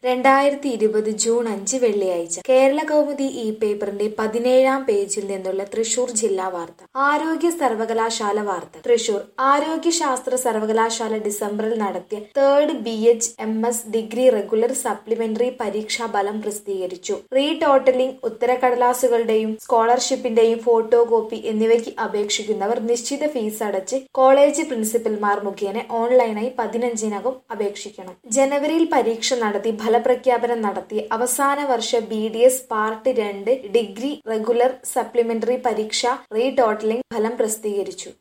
രണ്ടായിരത്തി ഇരുപത് ജൂൺ അഞ്ച് വെള്ളിയാഴ്ച കേരള കൗമുദി ഈ പേപ്പറിന്റെ പതിനേഴാം പേജിൽ നിന്നുള്ള തൃശൂർ ജില്ലാ വാർത്ത ആരോഗ്യ സർവകലാശാല വാർത്ത തൃശൂർ ആരോഗ്യശാസ്ത്ര സർവകലാശാല ഡിസംബറിൽ നടത്തിയ third B H M S degree regular supplementary പരീക്ഷാ ഫലം പ്രസിദ്ധീകരിച്ചു റീ ടോട്ടലിംഗ് ഉത്തരക്കടലാസുകളുടെയും സ്കോളർഷിപ്പിന്റെയും ഫോട്ടോ കോപ്പി എന്നിവയ്ക്ക് അപേക്ഷിക്കുന്നവർ നിശ്ചിത ഫീസ് അടച്ച് കോളേജ് പ്രിൻസിപ്പൽമാർ മുഖേന ഓൺലൈനായി പതിനഞ്ചിനകം അപേക്ഷിക്കണം ജനുവരിയിൽ പരീക്ഷ നടത്തി ഫലപ്രഖ്യാപനം നടത്തി അവസാന വർഷ ബി ഡി എസ് പാർട്ട് രണ്ട് ഡിഗ്രി റെഗുലർ സപ്ലിമെന്ററി പരീക്ഷ റീ ടോട്ടലിംഗ് ഫലം പ്രസിദ്ധീകരിച്ചു